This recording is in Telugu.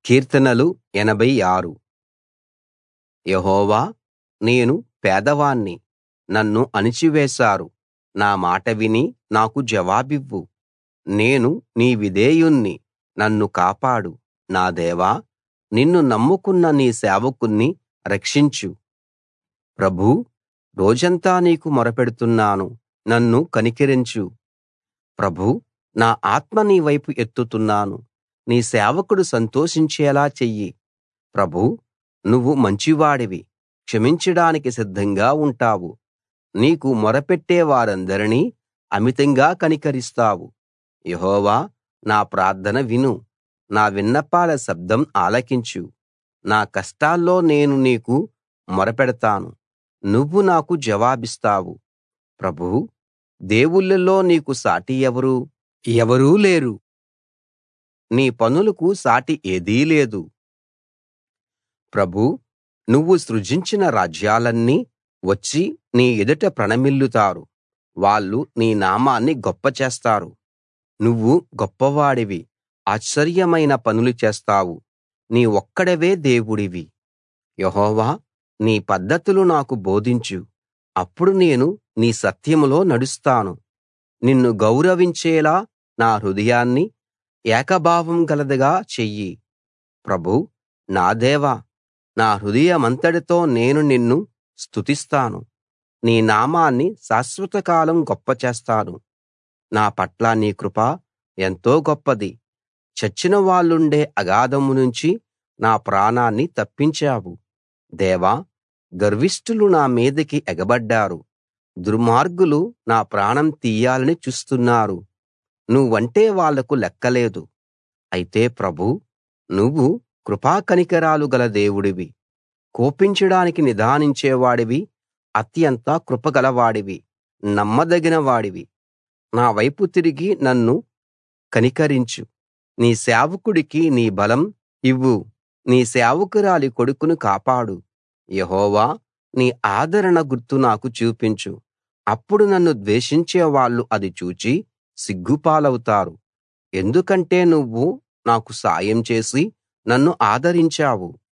కీర్తనలు 86 యెహోవా నేను పేదవాణ్ణి నన్ను అణిచివేశారు నా మాట విని నాకు జవాబివ్వు నేను నీ విధేయుణ్ణి నన్ను కాపాడు నా దేవా నిన్ను నమ్ముకున్న నీ సేవకుణ్ణి రక్షించు ప్రభూ రోజంతా నీకు మొరపెడుతున్నాను నన్ను కనికరించు ప్రభూ నా ఆత్మ నీ వైపు ఎత్తుతున్నాను నీ సేవకుడు సంతోషించేలా చెయ్యి ప్రభూ నువ్వు మంచివాడివి క్షమించడానికి సిద్ధంగా ఉంటావు నీకు మొరపెట్టే వారందరినీ అమితంగా కనికరిస్తావు యెహోవా నా ప్రార్థన విను నా విన్నపాల శబ్దం ఆలకించు నా కష్టాల్లో నేను నీకు మొరపెడతాను నువ్వు నాకు జవాబిస్తావు ప్రభూ దేవుళ్ళలో నీకు సాటి ఎవరు ఎవరూ లేరు నీ పనులకు సాటి ఏదీ లేదు ప్రభూ నువ్వు సృజించిన రాజ్యాలన్నీ వచ్చి నీ ఎదుట ప్రణమిల్లుతారు వాళ్ళు నీ నామాన్ని గొప్ప చేస్తారు నువ్వు గొప్పవాడివి ఆశ్చర్యమైన పనులు చేస్తావు నీ ఒక్కడివే దేవుడివి యెహోవా నీ పద్ధతులు నాకు బోధించు అప్పుడు నేను నీ సత్యంలో నడుస్తాను నిన్ను గౌరవించేలా నా హృదయాన్ని ఏకభావం గలదిగా చెయ్యి ప్రభూ నా దేవా నా హృదయమంతటితో నేను నిన్ను స్తుతిస్తాను నీ నామాన్ని శాశ్వతకాలం గొప్ప చేస్తాను నా పట్ల నీ కృప ఎంతో గొప్పది చచ్చిన వాళ్ళుండే అగాధం నుంచి నా ప్రాణాన్ని తప్పించావు దేవా గర్విష్ఠులు నా మీదికి ఎగబడ్డారు దుర్మార్గులు నా ప్రాణం తీయాలని చూస్తున్నారు నువ్వంటే వాళ్లకు లెక్కలేదు అయితే ప్రభూ నువ్వు కృపా కనికరాలు గల దేవుడివి కోపించడానికి నిదానించేవాడివి అత్యంత కృపగలవాడివి నమ్మదగిన వాడివి నా వైపు తిరిగి నన్ను కనికరించు నీ సేవకుడికి నీ బలం ఇవ్వు నీ సేవకురాలి కొడుకును కాపాడు యెహోవా నీ ఆదరణ గుర్తు నాకు చూపించు అప్పుడు నన్ను ద్వేషించే వాళ్ళు అది చూచి సిగ్గుపాలవుతారు ఎందుకంటే నువ్వు నాకు సాయం చేసి నన్ను ఆదరించావు